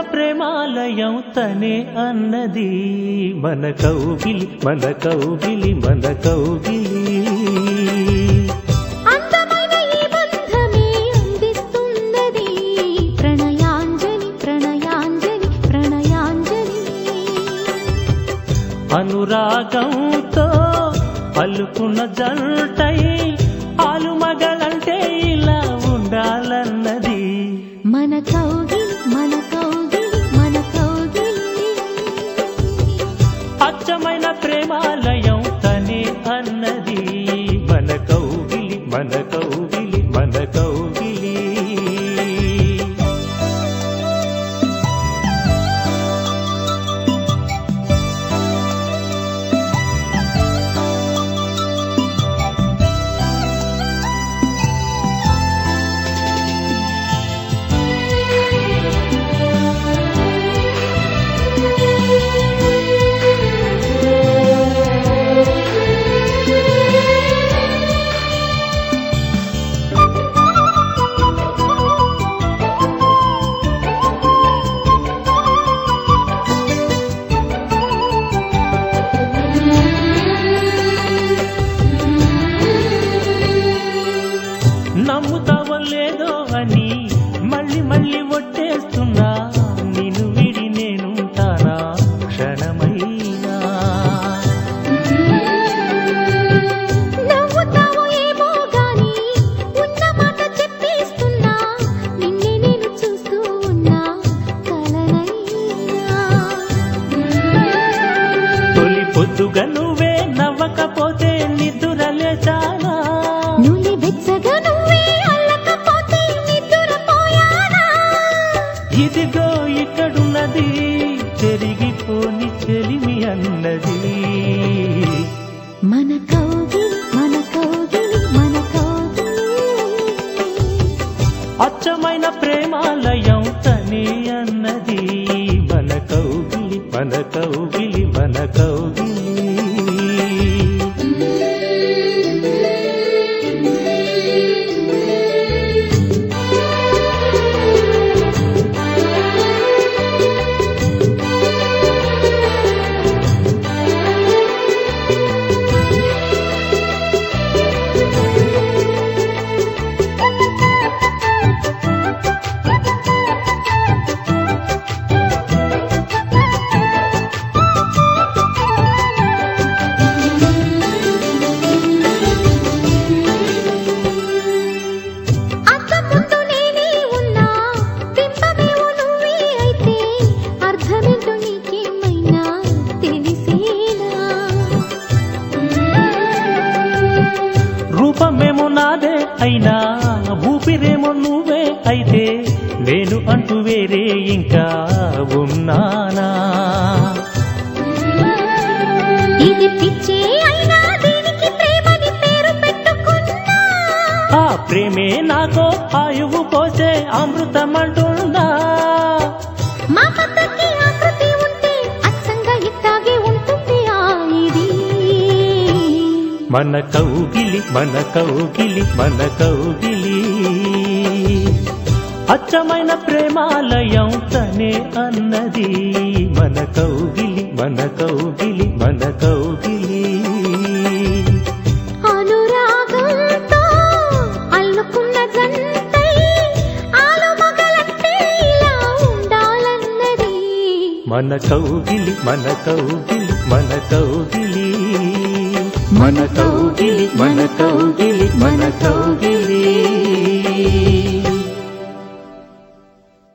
ప్రేమాలయం తనే అన్నది మన కౌగిలి మన కౌగిలి మన కౌగిలి అందమైన ఈ బంధమే అందిస్తున్నది ప్రణయాంజలి ప్రణయాంజలి ప్రణయాంజలి అనురాగంతో అల్లుకున్న జంటై ఆలుమగలంటే ఇలా ఉండాలన్నది మన కౌగిలి మన కౌగిలి మన కౌగిలి అచ్చమైన ప్రేమాలయం తనే అన్నది మన కౌగిలి మన కౌగిలి మన కౌగిలి నమ్ముతావో లేదో అని మళ్ళీ మళ్ళీ ఒట్టేస్తున్నా నిన్ను విడి నేనుంటానా క్షణమైనా నవ్వుతావో ఏమో గాని ఉన్న మాట చెప్పేస్తున్నా నిన్నే నేను చూస్తూ ఉన్నా కలనైనా తొలి పొద్దుగా నువ్వే నవ్వకపోతే నిద్దురలేచానా నులి వెచ్చగా నువ్వే అల్లకపోతే నిద్రపోయానా ఇదిగో ఇక్కడున్నది చెరిగిపోని చెలిమి అన్నది మన కౌగిలి మన కౌగిలి మన కౌగిలి అచ్చమైన ప్రేమాలయం తనే అన్నది మన కౌగిలి మన కౌగిలి మన కౌగిలి అంత ముందు నేనే ఉన్నా బింబమేమో నువ్వే అయితే అర్థమేంటో నీకేమైనా తెలిసేనా రూపమేమో నాదే అయినా ఊపిరేమో నువ్వే అయితే నేను అంటూ వేరే ఇంకా ఉన్నానా ఇది పిచ్చే అయినా దీనికి ప్రేమని పేరు పెట్టుకున్నా ఆ ప్రేమే నాకో ఆయువు పోసే అమృతమంటున్నా మా పద్ధతి ఆకృతి ఉంటే అచ్చంగా ఇట్టాగే ఉంటుంది ఆ ఇది మన కౌగిలి మన కౌగిలి మన కౌగిలి అచ్చమైన ప్రేమాలయం తనే అన్నది మన కౌగిలి మన కౌగిలి మన కౌగిలి అనురాగంతో అల్లుకున్న జంటై ఆలుమగలంటే ఇలా ఉండాలన్నది మన కౌగిలి మన కౌగిలి మన కౌగిలి మన కౌగిలి మన కౌగిలి మన కౌగిలి